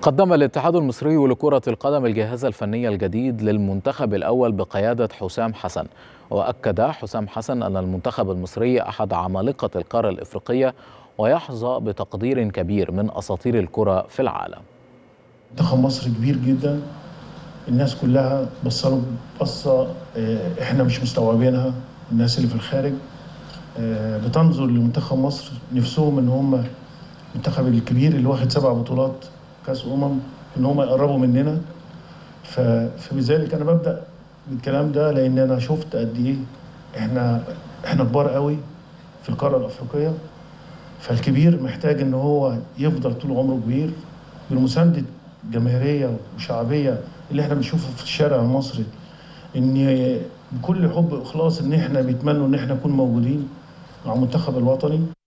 قدم الاتحاد المصري لكرة القدم الجهاز الفني الجديد للمنتخب الأول بقيادة حسام حسن وأكد حسام حسن أن المنتخب المصري أحد عمالقة القارة الإفريقية ويحظى بتقدير كبير من أساطير الكرة في العالم منتخب مصر كبير جدا الناس كلها بصوا بصة آه، احنا مش مستوعبينها الناس اللي في الخارج آه، بتنظر لمنتخب مصر نفسهم ان هم المنتخب الكبير اللي واخد سبع بطولات كاس امم ان هم يقربوا مننا ف- فبذلك انا ببدا بالكلام ده لان انا شفت قد ايه احنا احنا كبار قوي في القاره الافريقيه فالكبير محتاج ان هو يفضل طول عمره كبير بالمسانده جماهيريه وشعبيه اللي احنا بنشوفها في الشارع المصري ان بكل حب واخلاص ان احنا بيتمنوا ان احنا نكون موجودين مع المنتخب الوطني